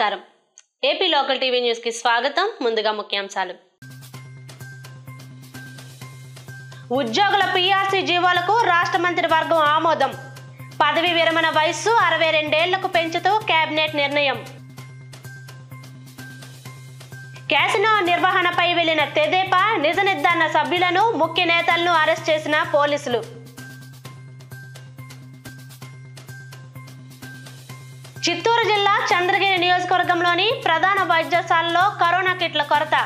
నమస్కారం AP local TV news కి స్వాగతం ముందుగా ముఖ్యాంశాలు ఉద్యోగుల పీఆర్సీ జీవోలకు రాష్ట్ర మంత్రి వర్గం ఆమోదం పదవి విరమణ వయస్సు అరవై రెండేళ్లకు పెంచుతూ కేబినెట్ నిర్ణయం క్యాసినో నిర్వహణపై వెళ్లిన తెదేపా నిజ నిర్ధారణ సభ్యులను ముఖ్య నేతలను అరెస్ట్ చేసిన పోలీసులు చిత్తూరు జిల్లా చంద్రగిరి నియోజకవర్గంలోని ప్రధాన వైద్యశాలలో కరోనా కిట్ల కొరత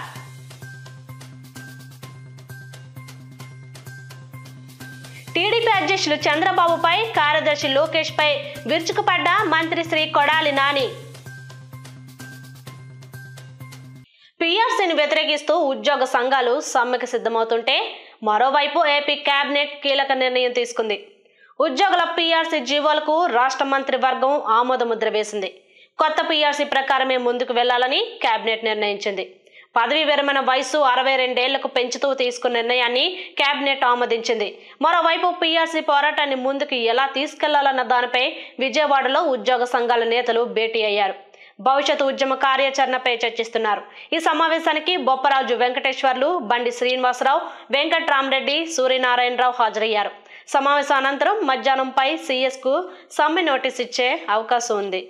టీడీపీ అధ్యక్షులు చంద్రబాబుపై కార్యదర్శి లోకేష్ పై విరుచుకుపడ్డ మంత్రి శ్రీ కొడాలి నాని పీఆర్సీని వ్యతిరేకిస్తూ ఉద్యోగ సంఘాలు సమ్మెకు సిద్ధమవుతుంటే మరోవైపు ఏపీ కేబినెట్ కీలక నిర్ణయం తీసుకుంది ఉద్యోగుల పీఆర్సీ జీవోలకు రాష్ట్ర మంత్రి వర్గం ఆమోదముద్ర వేసింది కొత్త పీఆర్సీ ప్రకారమే ముందుకు వెళ్లాలని కేబినెట్ నిర్ణయించింది పదవి విరమణ వయసు అరవై రెండేళ్లకు పెంచుతూ తీసుకున్న నిర్ణయాన్ని కేబినెట్ ఆమోదించింది మరోవైపు పీఆర్సీ పోరాటాన్ని ముందుకు ఎలా తీసుకెళ్లాలన్న దానిపై విజయవాడలో ఉద్యోగ సంఘాల నేతలు భేటీ అయ్యారు భవిష్యత్ ఉద్యమ కార్యాచరణపై చర్చిస్తున్నారు ఈ సమావేశానికి బొప్పరాజు వెంకటేశ్వర్లు బండి శ్రీనివాసరావు వెంకట్రామరెడ్డి సూర్యనారాయణరావు హాజరయ్యారు సమావేశం అనంతరం మధ్యాహ్నంపై సీఎస్ కు సమ్మె నోటీస్ ఇచ్చే అవకాశం ఉంది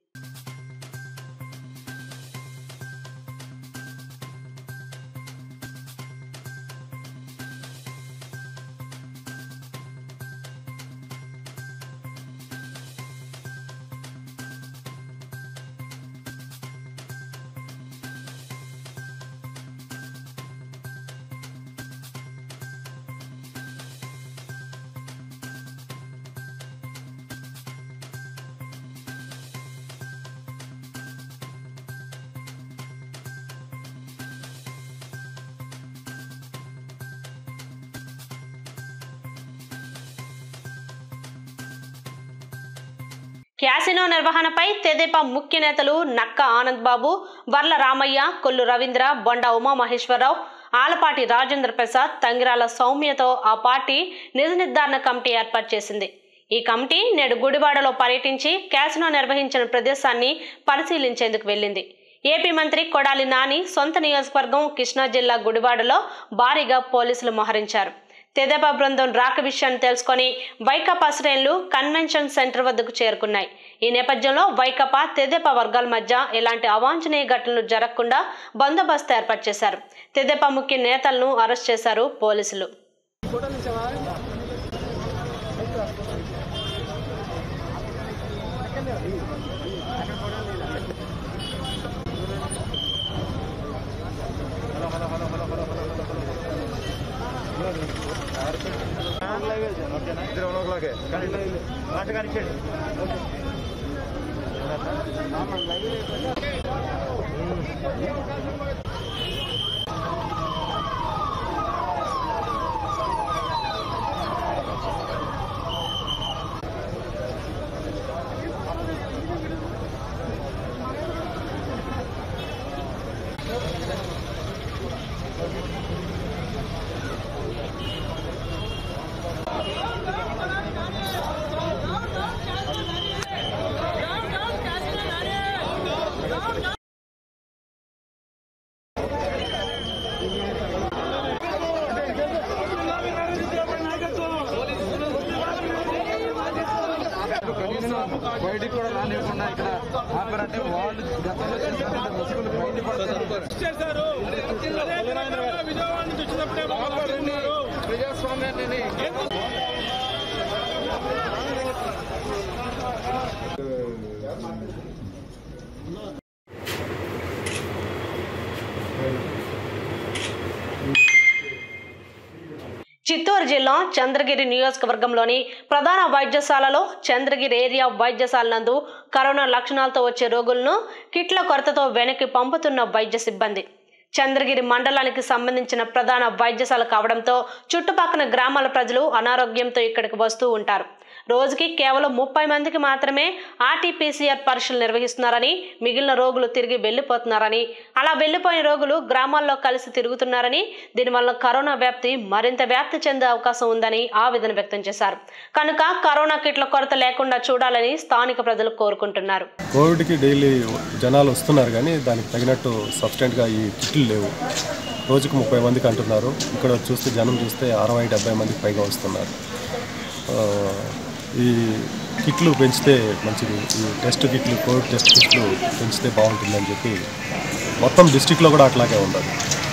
క్యాసినో నిర్వహణపై తెదేపా ముఖ్య నేతలు నక్క ఆనంద్ బాబు వర్ల రామయ్య కొల్లు రవీంద్ర బొండ ఉమామహేశ్వరరావు ఆలపాటి రాజేంద్ర ప్రసాద్ తంగిరాల సౌమ్యతో ఆ పార్టీ నిజ నిర్ధారణ కమిటీ ఏర్పాటు చేసింది ఈ కమిటీ నేడు గుడివాడలో పర్యటించి క్యాసినో నిర్వహించిన ప్రదేశాన్ని పరిశీలించేందుకు వెళ్ళింది ఏపీ మంత్రి కొడాలి నాని సొంత నియోజకవర్గం కృష్ణా జిల్లా గుడివాడలో భారీగా పోలీసులు మోహరించారు తెదేపా బృందం రాక విషయాన్ని తెలుసుకొని వైకాపా శ్రేణులు కన్వెన్షన్ సెంటర్ వద్దకు చేరుకున్నాయి ఈ నేపథ్యంలో వైకాపా తెదేపా వర్గాల మధ్య ఎలాంటి అవాంఛనీయ ఘటనలు జరగకుండా బందోబస్తు ఏర్పాటు చేశారు తెదేపా ముఖ్య నేతలను అరెస్ట్ చేశారు పోలీసులు ఇద్దరు వన్ ఓ క్లాకే మాట కనిపించండి కనీసం బయటికి కూడా రానివ్వకుండా ఇక్కడ ఆపారంటే వాళ్ళు గతంలో చేసినటువంటి ముసుగులు బయటపడతారు చేశారు అదే విధంగా విజయవాడ నుంచి వచ్చినప్పుడే మాట్లాడుతున్నారు ప్రజాస్వామ్యాన్ని చిత్తూరు జిల్లా చంద్రగిరి నియోజకవర్గంలోని ప్రధాన వైద్యశాలలో చంద్రగిరి ఏరియా వైద్యశాల నందు కరోనా లక్షణాలతో వచ్చే రోగులను కిట్ల కొరతతో వెనక్కి పంపుతున్న వైద్య సిబ్బంది చంద్రగిరి మండలానికి సంబంధించిన ప్రధాన వైద్యశాల కావడంతో చుట్టుపక్కల గ్రామాల ప్రజలు అనారోగ్యంతో ఇక్కడికి వస్తూ ఉంటారు రోజుకి కేవలం ముప్పై మందికి మాత్రమే ఆర్టీపీసీఆర్ పరీక్షలు నిర్వహిస్తున్నారని మిగిలిన రోగులు తిరిగి వెళ్లిపోతున్నారని అలా వెళ్లిపోయిన రోగులు గ్రామాల్లో కలిసి తిరుగుతున్నారని దీనివల్ల కరోనా వ్యాప్తి మరింత వ్యాప్తి చెందే అవకాశం ఉందని ఆవేదన వ్యక్తం చేశారు కనుక కరోనా కిట్ల కొరత లేకుండా చూడాలని స్థానిక ప్రజలు కోరుకుంటున్నారు కోవిడ్కి డైలీ జనాలు వస్తున్నారు కానీ దానికి తగినట్టు సబ్స్టెంట్గా ఈ కిట్లు లేవు రోజుకు ముప్పై మందికి అంటున్నారు ఇక్కడ చూస్తే జనం చూస్తే అరవై డెబ్బై మందికి పైగా వస్తున్నారు ఆ, ఈ కిట్లు పెంచితే మంచిది ఈ టెస్ట్ కిట్లు కోవిడ్ టెస్ట్ కిట్లు పెంచితే బాగుంటుందని చెప్పి మొత్తం డిస్టిక్లో కూడా అట్లాగే ఉండాలి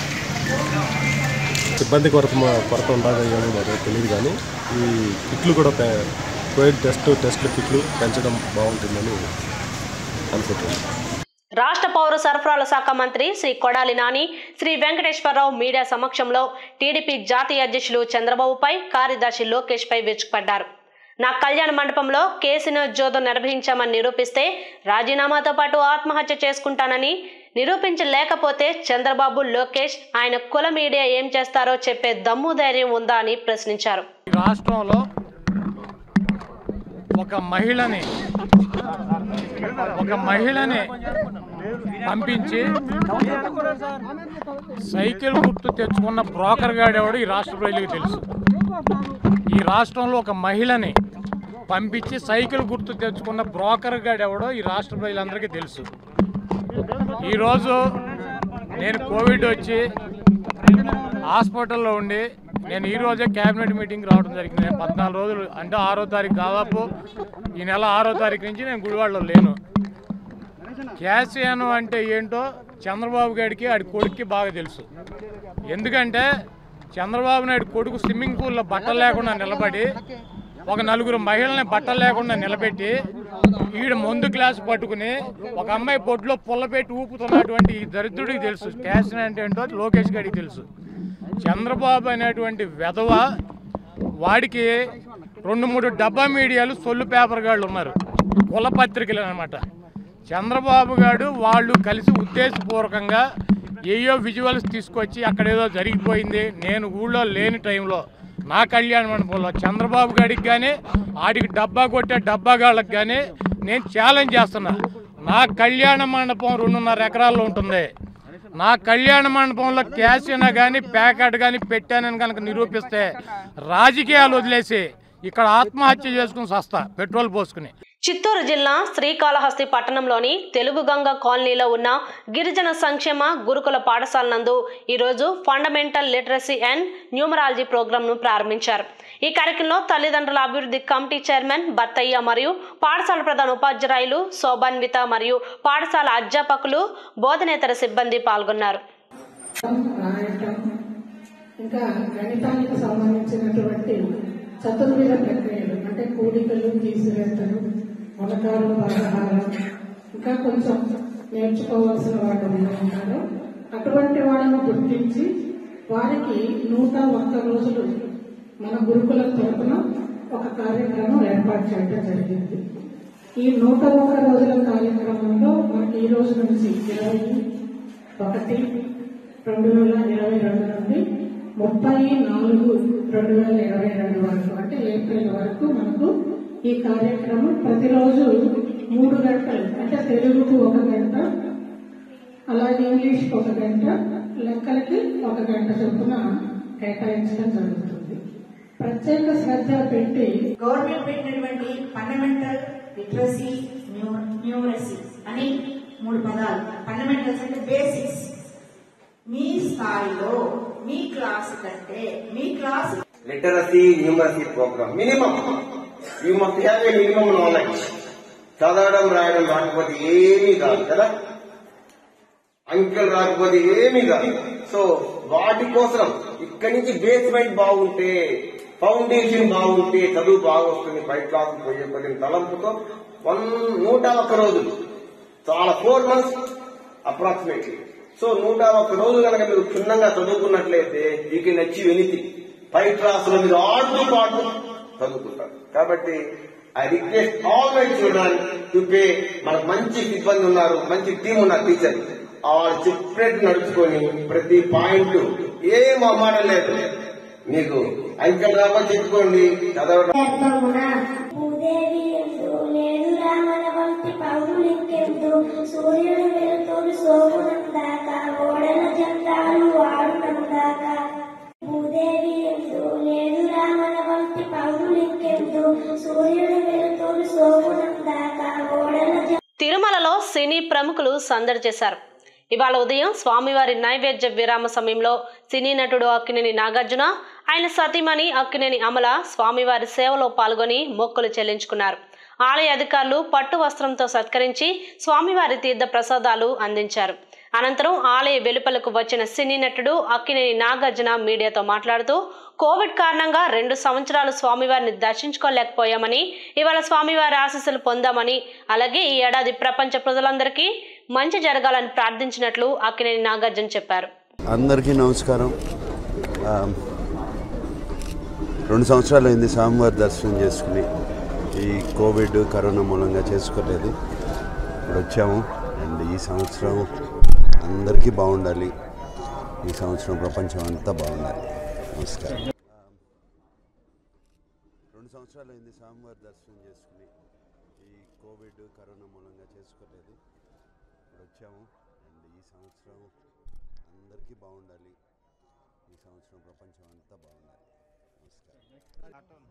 సిబ్బంది కొరత కొరత ఉండదా ఏమో మరి తెలియదు కానీ ఈ కిట్లు కూడా పె- కోవిడ్ టెస్ట్ టెస్ట్లు కిట్లు పెంచడం బాగుంటుందని అనుకుంటున్నాను రాష్ట్ర పౌర సరఫరాల శాఖ మంత్రి శ్రీ కొడాలి నాని శ్రీ వెంకటేశ్వరరావు మీడియా సమక్షంలో టీడీపీ జాతీయ అధ్యక్షులు చంద్రబాబుపై కార్యదర్శి లోకేష్ పై విరుచుకుపడ్డారు నా కళ్యాణ మండపంలో కేసును జోదం నిర్వహించామని నిరూపిస్తే రాజీనామాతో పాటు ఆత్మహత్య చేసుకుంటానని నిరూపించలేకపోతే చంద్రబాబు లోకేష్ ఆయన కుల మీడియా ఏం చేస్తారో చెప్పే దమ్ము ధైర్యం ఉందా అని ప్రశ్నించారు ఈ రాష్ట్రంలో ఒక మహిళని ఒక మహిళని పంపించి సైకిల్ గుర్తు తెచ్చుకున్న బ్రోకర్ గాడెవడు ఈ రాష్ట్ర ప్రజలకు తెలుసు ఈ రాష్ట్రంలో ఒక మహిళని పంపించి సైకిల్ గుర్తు తెచ్చుకున్న బ్రోకర్ గాడెవడో ఈ రాష్ట్ర ప్రజలందరికీ తెలుసు ఈరోజు నేను కోవిడ్ వచ్చి హాస్పిటల్లో ఉండి నేను ఈ రోజే క్యాబినెట్ మీటింగ్ రావడం జరిగింది నేను పద్నాలుగు రోజులు అంటే ఆరో తారీఖు దాదాపు ఈ నెల ఆరో తారీఖు నుంచి నేను గుడివాడలో లేను క్యాసియాను అంటే ఏంటో చంద్రబాబు గారికి ఆడి కొడుక్కి బాగా తెలుసు ఎందుకంటే చంద్రబాబు నాయుడు కొడుకు స్విమ్మింగ్ పూల్లో బట్టలు లేకుండా నిలబడి ఒక నలుగురు మహిళల్ని బట్టలు లేకుండా నిలబెట్టి ఈడ ముందు గ్లాస్ పట్టుకుని ఒక అమ్మాయి పొట్టులో పుల్ల పెట్టి ఊపుతున్నటువంటి ఈ దరిద్రుడికి తెలుసు క్యాసిన్ అంటే ఏంటో లోకేష్ గారికి తెలుసు చంద్రబాబు అనేటువంటి వెధవ వాడికి రెండు మూడు డబ్బా మీడియాలు సొల్లు పేపర్ గాళ్ళు ఉన్నారు కుల పత్రికలు అనమాట చంద్రబాబు గారు వాళ్ళు కలిసి ఉద్దేశపూర్వకంగా ఏయో విజువల్స్ తీసుకొచ్చి అక్కడ ఏదో జరిగిపోయింది నేను ఊళ్ళో లేని టైంలో నా కళ్యాణ మండపంలో చంద్రబాబు గారికి కానీ ఆడికి డబ్బా కొట్టే డబ్బాగాళ్ళకి కానీ నేను ఛాలెంజ్ చేస్తున్నా నా కళ్యాణ మండపం రెండున్నర ఎకరాల్లో ఉంటుంది నా కళ్యాణ మండపంలో క్యాసినా కానీ ప్యాకెట్ కానీ పెట్టానని కనుక నిరూపిస్తే రాజకీయాలు వదిలేసి ఇక్కడ ఆత్మహత్య చేసుకుని సస్తా పెట్రోల్ పోసుకుని చిత్తూరు జిల్లా శ్రీకాళహస్తి పట్టణంలోని తెలుగు గంగ కాలనీలో ఉన్న గిరిజన సంక్షేమ గురుకుల పాఠశాల నందు ఈరోజు ఫండమెంటల్ లిటరసీ అండ్ న్యూమరాలజీ ప్రోగ్రాంను ప్రారంభించారు ఈ కార్యక్రమంలో తల్లిదండ్రుల అభివృద్ధి కమిటీ చైర్మన్ బత్తయ్య మరియు పాఠశాల ప్రధాన ఉపాధ్యాయులు శోభాన్విత మరియు పాఠశాల అధ్యాపకులు బోధనేతర సిబ్బంది పాల్గొన్నారు రాయటం ఇంకా గణితానికి సంబంధించినటువంటి చతుర్విధ ప్రక్రియలు అంటే కూడికలు తీసివేతలు మొలకాలు పదహారం ఇంకా కొంచెం నేర్చుకోవాల్సిన వాళ్ళు ఉన్నారు అటువంటి వాళ్ళను గుర్తించి వారికి నూట ఒక్క రోజులు మన గురుకుల తరపున ఒక కార్యక్రమం ఏర్పాటు చేయడం జరిగింది ఈ నూట ఒక్క రోజుల కార్యక్రమంలో మనకి ఈ రోజు నుంచి ఇరవై ఒకటి రెండు వేల ఇరవై రెండు నుండి ముప్పై నాలుగు రెండు వేల ఇరవై రెండు వరకు అంటే ఏప్రిల్ వరకు మనకు ఈ కార్యక్రమం ప్రతిరోజు మూడు గంటలు అంటే తెలుగుకు ఒక గంట అలాగే ఇంగ్లీష్ ఒక గంట లెక్కలకి ఒక గంట చొప్పున కేటాయించడం జరుగుతుంది ప్రత్యేక శ్రద్ధ పెట్టి గవర్నమెంట్ పెట్టినటువంటి ఫండమెంటల్ లిటరసీ న్యూమరసీ అని మూడు పదాలు ఫండమెంటల్స్ అంటే బేసిక్స్ మీ స్థాయిలో మీ క్లాస్ కంటే మీ class literacy numeracy program. Minimum. You must have a minimum knowledge. చదవడం రాయడం రాకపోతే ఏమీ కాదు కదా అంకెలు రాకపోతే ఏమీ కాదు సో వాటి కోసం ఇక్కడి నుంచి బేస్మెంట్ బాగుంటే ఫౌండేషన్ బాగుంటే చదువు బాగా వస్తుంది పై క్లాస్ పోయే కొన్ని తలంపుతో వన్ నూట ఒక్క రోజులు చాలా ఫోర్ మంత్స్ అప్రాక్సిమేట్లీ సో నూట ఒక్క రోజు కనుక మీరు క్షుణ్ణంగా చదువుకున్నట్లయితే మీకు నచ్చి వెనితి పై క్లాసులో మీరు ఆడుతూ పాడుతూ చదువుకుంటారు కాబట్టి I request all my children to pay మనకు మంచి సిబ్బంది ఉన్నారు మంచి టీం ఉన్నారు టీచర్ వాళ్ళు చెప్పినట్టు నడుచుకొని ప్రతి పాయింట్ ఏం అమ్మాడం లేదు మీకు అంకెలు రాబో చెప్పుకోండి చదవడం కూడా భూదేవి ఎందు లేదు రామన వంటి పౌరులింకెందు సూర్యుడు వెలుతురు సోమునందాక ఓడల జంతాలు వాడునందాక భూదేవి ఎందు లేదు రామన వంటి పౌరులింకెందు సూర్యుడు వెలుతురు సోమునందాక ఓడల జ తిరుమలలో సినీ ప్రముఖులు సందడి చేశారు ఇవాళ ఉదయం స్వామివారి నైవేద్య విరామ సమయంలో సినీ నటుడు అక్కినేని నాగార్జున ఆయన సతీమణి అక్కినేని అమల స్వామివారి సేవలో పాల్గొని మొక్కులు చెల్లించుకున్నారు ఆలయ అధికారులు పట్టు వస్త్రంతో సత్కరించి స్వామివారి తీర్థ ప్రసాదాలు అందించారు అనంతరం ఆలయ వెలుపలకు వచ్చిన సినీ నటుడు అక్కినేని నాగార్జున మీడియాతో మాట్లాడుతూ కోవిడ్ కారణంగా రెండు సంవత్సరాలు స్వామివారిని దర్శించుకోలేకపోయామని ఇవాళ స్వామివారి ఆశీస్సులు పొందామని అలాగే ఈ ఏడాది ప్రపంచ ప్రజలందరికీ మంచి జరగాలని ప్రార్థించినట్లు అక్కినేని నాగార్జున చెప్పారు అందరికీ నమస్కారం ఆ, రెండు సంవత్సరాలు అయింది స్వామివారి దర్శనం చేసుకుని ఈ కోవిడ్ కరోనా మూలంగా చేసుకోలేదు ఇప్పుడు వచ్చాము అండ్ ఈ సంవత్సరం అందరికీ బాగుండాలి ఈ సంవత్సరం ప్రపంచం అంతా బాగుండాలి నమస్కారం ఆ, రెండు సంవత్సరాలు అయింది స్వామివారి దర్శనం చేసుకుని ఈ కోవిడ్ కరోనా మూలంగా చేసుకోలేదు ఇప్పుడు వచ్చాము అండ్ ఈ సంవత్సరం అందరికీ బాగుండాలి ఈ సంవత్సరం ప్రపంచం అంతా బాగుండాలి నమస్కారం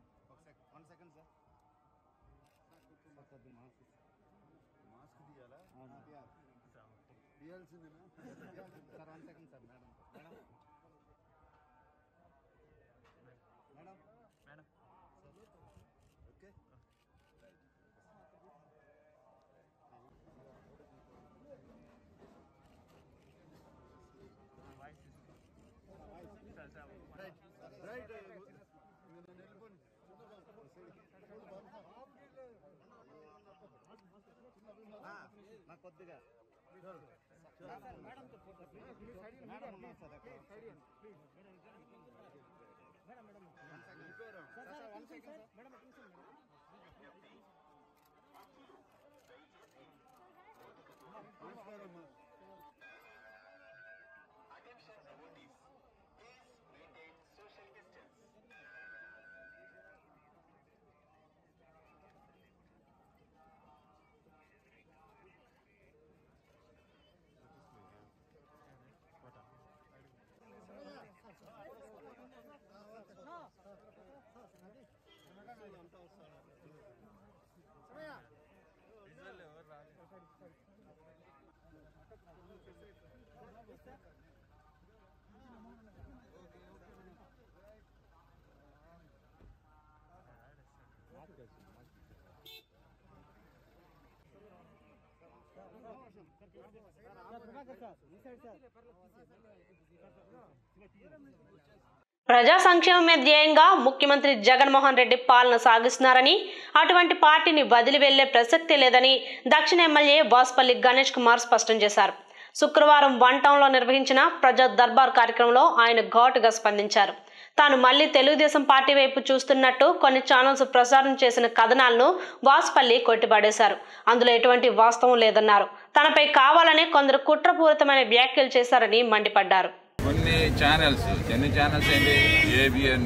ప్రజా సంక్షేమమే ధ్యేయంగా ముఖ్యమంత్రి జగన్మోహన్ రెడ్డి పాలన సాగిస్తున్నారని అటువంటి పార్టీని వదిలి వెళ్లే ప్రసక్తి లేదని దక్షిణ ఎమ్మెల్యే వాస్పల్లి గణేష్ కుమార్ స్పష్టం చేశారు శుక్రవారం వన్ టౌన్లో నిర్వహించిన ప్రజా దర్బార్ కార్యక్రమంలో ఆయన ఘాటుగా స్పందించారు తాను మళ్లీ తెలుగుదేశం పార్టీ వైపు చూస్తున్నట్టు కొన్ని ఛానల్స్ ప్రసారం చేసిన కథనాలను వాసుపల్లి కొట్టిపడేశారు అందులో ఎటువంటి వాస్తవం లేదన్నారు తనపై కావాలనే కొందరు కుట్రపూరితమైన వ్యాఖ్యలు చేశారని మండిపడ్డారు కొన్ని ఛానల్స్ ఎన్ని ఛానల్స్ ఏంటి ABN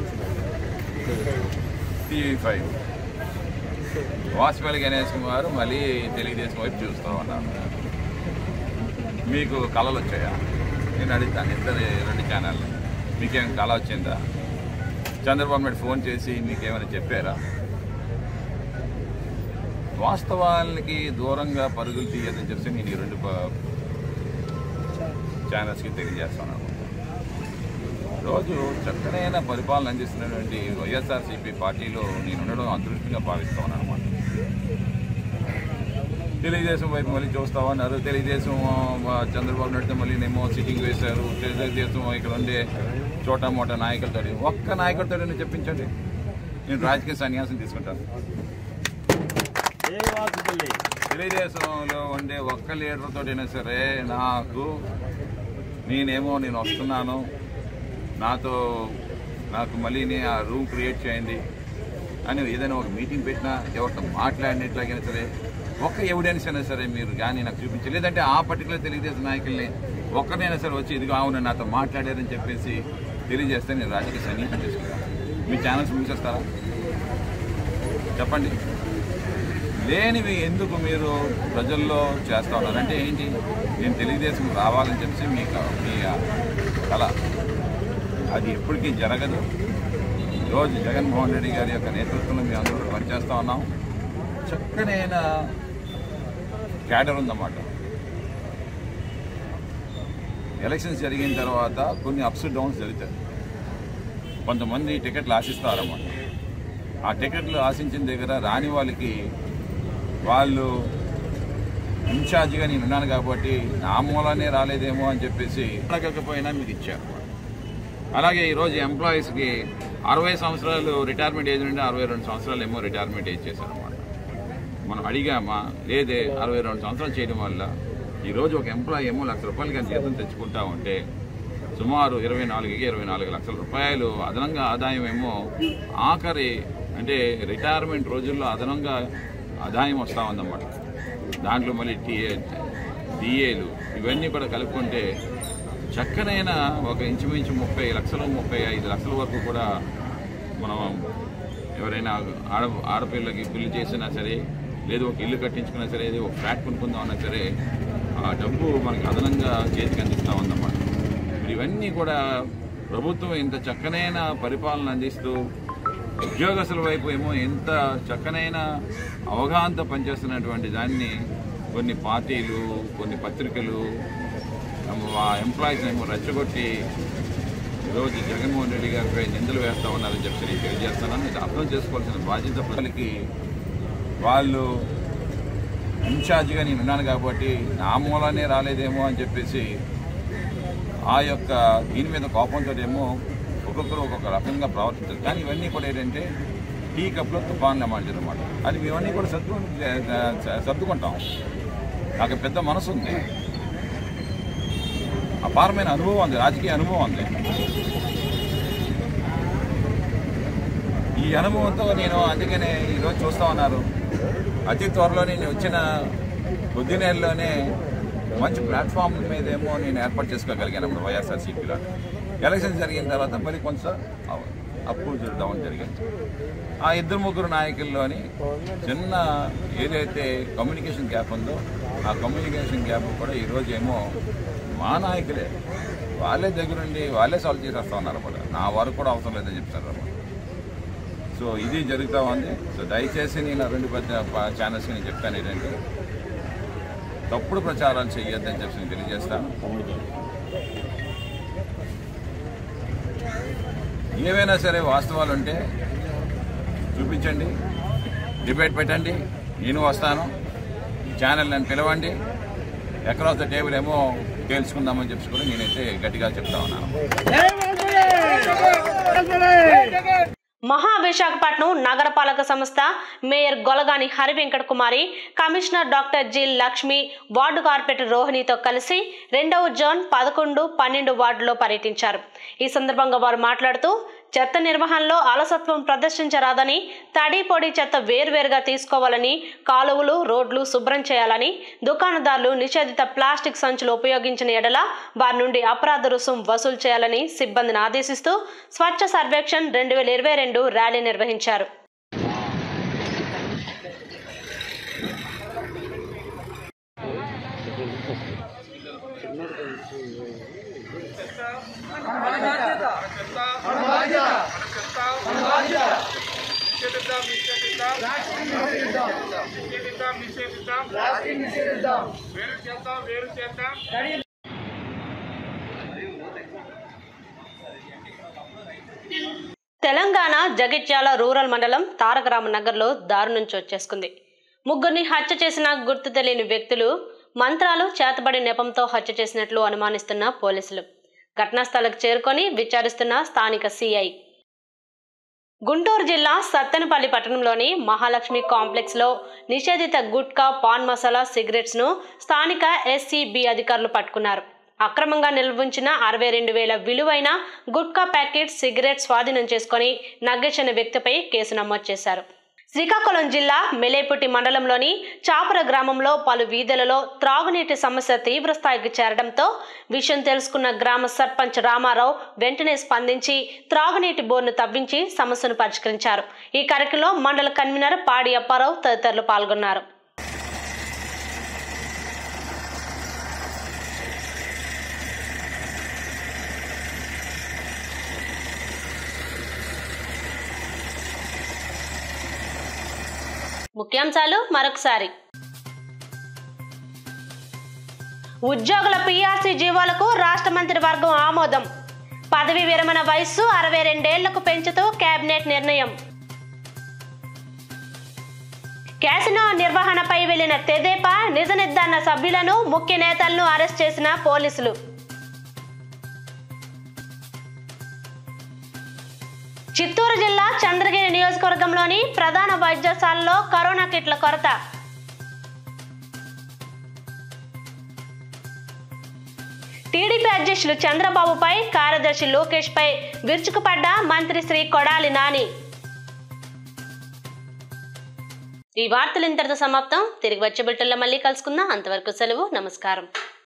TV five Vasupalli Ganesh Kumar మళ్ళీ తెలుగుదేశం వైపు చూస్తూ ఉన్నాను మీకు కళలు వచ్చాయా నేను అడుగుతాను ఇద్దరు రెండు ఛానల్ మీకేం కళ వచ్చిందా చంద్రబాబు నాయుడు ఫోన్ చేసి మీకేమైనా చెప్పారా వాస్తవానికి దూరంగా పరుగులు తీయదని చెప్పి నేను ఈ రెండు ప- ఛానల్స్కి తెలియజేస్తున్నాను రోజు చక్కనైన పరిపాలన అందిస్తున్నటువంటి వైఎస్ఆర్సీపీ పార్టీలో నేను ఉండడం అదృష్టంగా భావిస్తా ఉన్నాను అనమాట తెలుగుదేశం వైపు మళ్ళీ చూస్తావా అన్నారు తెలుగుదేశం ఆ, చంద్రబాబు నాయుడు మళ్ళీ నేమో సిట్టింగ్ వేశారు తెలుగుదేశం ఇక్కడ ఉండే చోటా మోటా నాయకులతో ఒక్క నాయకుడితో చెప్పించండి నేను రాజకీయ సన్యాసం తీసుకుంటాను తెలుగుదేశంలో ఉండే ఒక్క లీడర్తో అయినా సరే నాకు నేనేమో నేను వస్తున్నాను నాతో నాకు మళ్ళీ నే- ఆ రూమ్ క్రియేట్ చేయండి అని ఏదైనా ఒక మీటింగ్ పెట్టినా ఎవరితో మాట్లాడినట్లాగైనా సరే ఒక్క ఎవిడెన్స్ అయినా సరే మీరు కానీ నాకు చూపించాలి లేదంటే ఆ పర్టికులర్ తెలుగుదేశం నాయకుల్ని ఒక్కరినైనా సరే వచ్చి ఇదిగో అవును నాతో మాట్లాడారని చెప్పేసి తెలియజేస్తే నేను రాజకీయ సన్నిహితం చేసుకుంటాను మీ ఛానల్స్ మూసేస్తారా చెప్పండి లేనివి ఎందుకు మీరు ప్రజల్లో చేస్తా ఉన్నారు అంటే ఏంటి నేను తెలుగుదేశం రావాలని చెప్పి మీ క- మీ కళ అది ఎప్పటికీ జరగదు ఈరోజు జగన్మోహన్ రెడ్డి గారి యొక్క నేతృత్వంలో మేము అందరూ కూడా పనిచేస్తూ ఉన్నాం చక్కనైన క్యాడర్ ఉందన్నమాట ఎలక్షన్స్ జరిగిన తర్వాత కొన్ని అప్స్ డౌన్స్ జరుగుతాయి కొంతమంది టికెట్లు ఆశిస్తారన్నమాట ఆ టికెట్లు ఆశించిన దగ్గర రాని వాళ్ళకి వాళ్ళు ఇన్ఛార్జిగా నేను ఉన్నాను కాబట్టి నా మూలనే రాలేదేమో అని చెప్పేసి అడగకపోయినా మీకు ఇచ్చారు అలాగే ఈరోజు ఎంప్లాయీస్కి అరవై సంవత్సరాలు రిటైర్మెంట్ ఏజ్ నుండి అరవై రెండు సంవత్సరాలు ఏమో రిటైర్మెంట్ ఏజ్ చేశారన్నమాట మనం అడిగామా లేదే అరవై రెండు సంవత్సరాలు చేయడం వల్ల ఈరోజు ఒక ఎంప్లాయీ ఏమో లక్ష రూపాయలు కానీ జీతం తెచ్చుకుంటా ఉంటే సుమారు ఇరవై నాలుగుకి ఇరవై నాలుగు లక్షల రూపాయలు అదనంగా ఆదాయం ఏమో ఆఖరి అంటే రిటైర్మెంట్ రోజుల్లో అదనంగా ఆదాయం వస్తూ ఉందన్నమాట దాంట్లో మళ్ళీ టీఏ డిఏలు ఇవన్నీ కూడా కలుపుకుంటే చక్కనైన ఒక ఇంచుమించు ముప్పై లక్షలు ముప్పై ఐదు లక్షల వరకు కూడా మనం ఎవరైనా ఆడ ఆడపిల్లకి పెళ్లి చేసినా సరే లేదు ఒక ఇల్లు కట్టించుకున్నా సరే ఏదో ఒక ఫ్లాట్ కొనుక్కుందాం అన్నా సరే ఆ డబ్బు మనకి అదనంగా చేతికి అందిస్తూ ఉందన్నమాట మరి ఇవన్నీ కూడా ప్రభుత్వం ఇంత చక్కనైన పరిపాలన అందిస్తూ ఉద్యోగస్తుల వైపు ఏమో ఎంత చక్కనైన అవగాహనతో పనిచేస్తున్నటువంటి దాన్ని కొన్ని పార్టీలు కొన్ని పత్రికలు ఆ ఎంప్లాయీస్ ఏమో రెచ్చగొట్టి ఈరోజు జగన్మోహన్ రెడ్డి గారిపై నిందలు వేస్తా ఉన్నారని చెప్పి నేను తెలియజేస్తున్నాను ఇది అర్థం చేసుకోవాల్సిన బాధ్యత ప్రజలకి వాళ్ళు ఇన్ఛార్జిగా నేను ఉన్నాను కాబట్టి నా మూలనే రాలేదేమో అని చెప్పేసి ఆ యొక్క దీని మీద కోపంతో ఏమో ఒక్కొక్కరు ఒక్కొక్క రకంగా ప్రవర్తించారు కానీ ఇవన్నీ కూడా ఏంటంటే టీ కప్లో తుఫాన్లు అమాంటిది అనమాట అది మేమన్నీ కూడా సర్దు సర్దుకుంటాం నాకు పెద్ద మనసు ఉంది అపారమైన అనుభవం ఉంది రాజకీయ అనుభవం ఉంది ఈ అనుభవంతో నేను అందుకనే ఈరోజు చూస్తా ఉన్నారు అతి త్వరలో నేను వచ్చిన కొద్ది నెలలోనే మంచి ప్లాట్ఫామ్ మీదేమో నేను ఏర్పాటు చేసుకోగలిగాను అప్పుడు వైఎస్ఆర్సీపీలో ఎలక్షన్ జరిగిన తర్వాత మరి కొంచెం అప్పు డౌన్ జరిగింది ఆ ఇద్దరు ముగ్గురు నాయకుల్లోని చిన్న ఏదైతే కమ్యూనికేషన్ గ్యాప్ ఉందో ఆ కమ్యూనికేషన్ గ్యాప్ కూడా ఈరోజు ఏమో మా నాయకులే వాళ్ళే దగ్గరుండి వాళ్ళే సాల్వ్ చేసేస్తా ఉన్నారు అన్నమాట నా వరకు కూడా అవసరం లేదని చెప్తారు అన్నమాట సో ఇది జరుగుతూ ఉంది సో దయచేసి నేను రెండు పెద్ద ప- ఛానల్స్కి నేను చెప్తాను ఏంటంటే తప్పుడు ప్రచారాలు చేయొద్దని చెప్పి నేను తెలియజేస్తాను ఏవైనా సరే వాస్తవాలు ఉంటే చూపించండి డిబేట్ పెట్టండి నేను వస్తాను ఛానల్ నన్ను పిలవండి ఎక్రాస్ ద టేబుల్ ఏమో తేల్చుకుందామని చెప్పి కూడా నేనైతే గట్టిగా చెప్తా ఉన్నాను మహా విశాఖపట్నం నగరపాలక సంస్థ mayor Golagani Harivenkata Kumari commissioner doctor G Lakshmi ward corporator రోహిణితో కలిసి రెండవ జోన్ పదకొండు పన్నెండు వార్డులో పర్యటించారు ఈ సందర్భంగా వారు మాట్లాడుతూ చెత్త నిర్వహణలో అలసత్వం ప్రదర్శించరాదని తడి పొడి చెత్త వేర్వేరుగా తీసుకోవాలని కాలువలు రోడ్లు శుభ్రం చేయాలని దుకాణదారులు నిషేధిత ప్లాస్టిక్ సంచులు ఉపయోగించిన ఎడల వారి నుండి అపరాధ రుసుం వసూలు చేయాలని సిబ్బందిని ఆదేశిస్తూ స్వచ్ఛ సర్వేక్షణ్ రెండు వేల ఇరవై రెండు ర్యాలీ నిర్వహించారు వేరు చేద్దాం వేరు చేద్దాం తెలంగాణ జగిత్యాల రూరల్ మండలం తారకరామ నగర్లో దారుణం చోచేసుకుంది ముగ్గురిని హత్య చేసిన గుర్తు తెలియని వ్యక్తులు మంత్రాలు చేతబడి నెపంతో హత్య చేసినట్లు అనుమానిస్తున్న పోలీసులు ఘటనా స్థలకు చేరుకొని విచారిస్తున్న స్థానిక సిఐ గుంటూరు జిల్లా సత్తెనపల్లి పట్టణంలోని మహాలక్ష్మి కాంప్లెక్స్ లో నిషేధిత గుట్కా పాన్ మసాలా సిగరెట్స్ ను స్థానిక ఎస్సీబీ అధికారులు పట్టుకున్నారు అక్రమంగా నిల్వించిన అరవై రెండు వేల విలువైన గుట్కా ప్యాకెట్ సిగరెట్ స్వాధీనం చేసుకొని నగ్గేసిన వ్యక్తిపై కేసు నమోదు చేశారు శ్రీకాకుళం జిల్లా మెలేపుట్టి మండలంలోని చాపర గ్రామంలో పలు వీధులలో త్రాగునీటి సమస్య తీవ్ర స్థాయికి చేరడంతో విషయం తెలుసుకున్న గ్రామ సర్పంచ్ రామారావు వెంటనే స్పందించి త్రాగునీటి బోర్ను తవ్వించి సమస్యను పరిష్కరించారు ఈ కార్యక్రమంలో మండల కన్వీనర్ పాడి అప్పారావు తదితరులు పాల్గొన్నారు ముఖ్యాంశాలు మరొకసారి ఉద్యోగుల పీఆర్సీ జీవోలకు రాష్ట్ర మంత్రి వర్గం ఆమోదం పదవి విరమణ వయస్సు అరవై రెండేళ్లకు పెంచుతూ కేబినెట్ నిర్ణయం క్యాసినో నిర్వహణపై వెళ్లిన తెదేపా నిజ నిర్ధారణ సభ్యులను ముఖ్య నేతలను అరెస్ట్ చేసిన పోలీసులు చిత్తూరు జిల్లా చంద్రగిరి నియోజకవర్గంలోని ప్రధాన వైద్యశాలలో కరోనా కిట్ల కొరత టీడీపీ అధ్యక్షులు చంద్రబాబుపై కార్యదర్శి లోకేష్ పై విరుచుకుపడ్డ మంత్రి శ్రీ కొడాలి నాని ఈ వార్తలు ఇంతటితో సమాప్తం తిరిగి వచ్చే బిల్టల్లో మళ్ళీ కలుసుకుందాం అంతవరకు సెలవు నమస్కారం